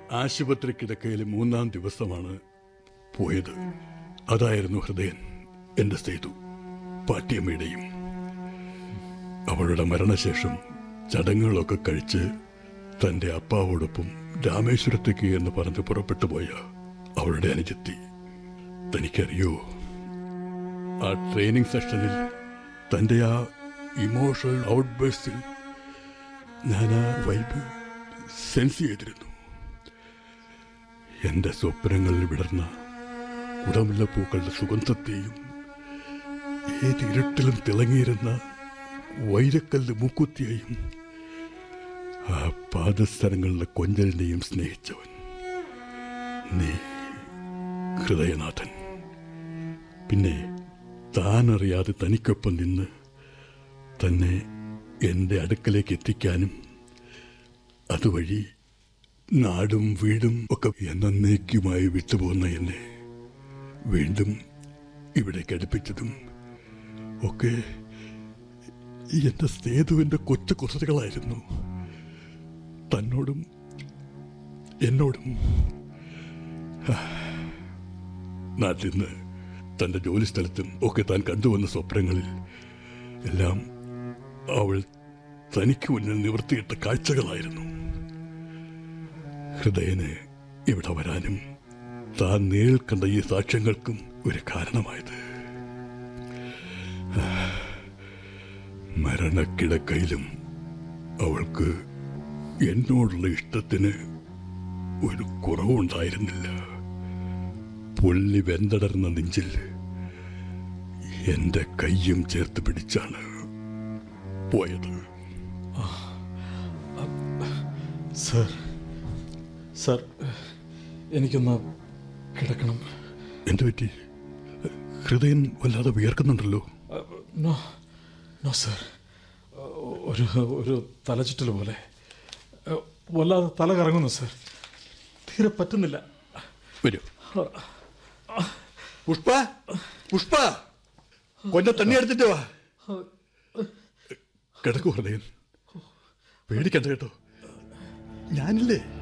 ആശുപത്രി കിടക്കയിൽ മൂന്നാം ദിവസമാണ് പോയത് അതായിരുന്നു ഹൃദയൻ എൻ്റെ സേതു പാട്ടിയമ്മയുടെയും അവളുടെ മരണശേഷം ചടങ്ങുകളൊക്കെ കഴിച്ച് തൻ്റെ അപ്പാവോടൊപ്പം രാമേശ്വരത്തേക്ക് എന്ന് പറഞ്ഞ് പുറപ്പെട്ടു പോയ അവളുടെ അനുജത്തി തനിക്കറിയോ ആ ട്രെയിനിങ് സെഷനിൽ തൻ്റെ ആ ഇമോഷണൽ ഔട്ട്ബേഴ്സിൽ ഞാൻ ആ വൈബ് സെൻസ് ചെയ്തിരുന്നു എൻ്റെ സ്വപ്നങ്ങളിൽ വിടർന്ന കുടമുല്ല പൂക്കളുടെ സുഗന്ധത്തെയും ഏത് ഇരുട്ടിലും തിളങ്ങിയിരുന്ന വൈരക്കല്ല് മൂക്കുത്തിയെയും ആ പാദസ്ഥലങ്ങളിലെ കൊഞ്ചലിനെയും സ്നേഹിച്ചവൻ നീ ഹൃദയനാഥൻ പിന്നെ താനറിയാതെ തനിക്കൊപ്പം നിന്ന് തന്നെ എൻ്റെ അടുക്കലേക്ക് എത്തിക്കാനും അതുവഴി നാടും വീടും ഒക്കെ എന്നേക്കുമായി വിട്ടുപോകുന്ന എന്നെ വീണ്ടും ഇവിടേക്ക് അടുപ്പിച്ചതും ഒക്കെ എൻ്റെ സേതുവിൻ്റെ കൊച്ചു കുസൃതികളായിരുന്നു തന്നോടും എന്നോടും നാട്ടിൽ നിന്ന് തൻ്റെ ജോലി സ്ഥലത്തും ഒക്കെ താൻ കണ്ടുവന്ന സ്വപ്നങ്ങളിൽ എല്ലാം അവൾ തനിക്ക് മുന്നിൽ നിവർത്തിയിട്ട കാഴ്ചകളായിരുന്നു ഹൃദയന് ഇവിടെ വരാനും താൻ നേരിൽ കണ്ട ഈ സാക്ഷ്യങ്ങൾക്കും ഒരു കാരണമായത് മരണക്കിടക്കയിലും അവൾക്ക് എന്നോടുള്ള ഇഷ്ടത്തിന് ഒരു കുറവുണ്ടായിരുന്നില്ല പൊള്ളി വെന്തടർന്ന നെഞ്ചിൽ എന്റെ കയ്യും ചേർത്ത് പിടിച്ചാണ് പോയത് സർ സർ എനിക്കൊന്ന് കിടക്കണം എന്തു പറ്റി ഹൃദയം വല്ലാതെ വിയർക്കുന്നുണ്ടല്ലോ നോ നോ സർ ഒരു ഒരു തലചുറ്റൽ പോലെ വല്ലാതെ തല കറങ്ങുന്നു സർ തീരെ പറ്റുന്നില്ല വരൂ പുഷ്പ പുഷ്പ കൊന്ന തണ്ണി എടുത്തിട്ട് വാ കിടക്കൂ ഹൃദയൻ പേടിക്കണ്ട കേട്ടോ ഞാനില്ലേ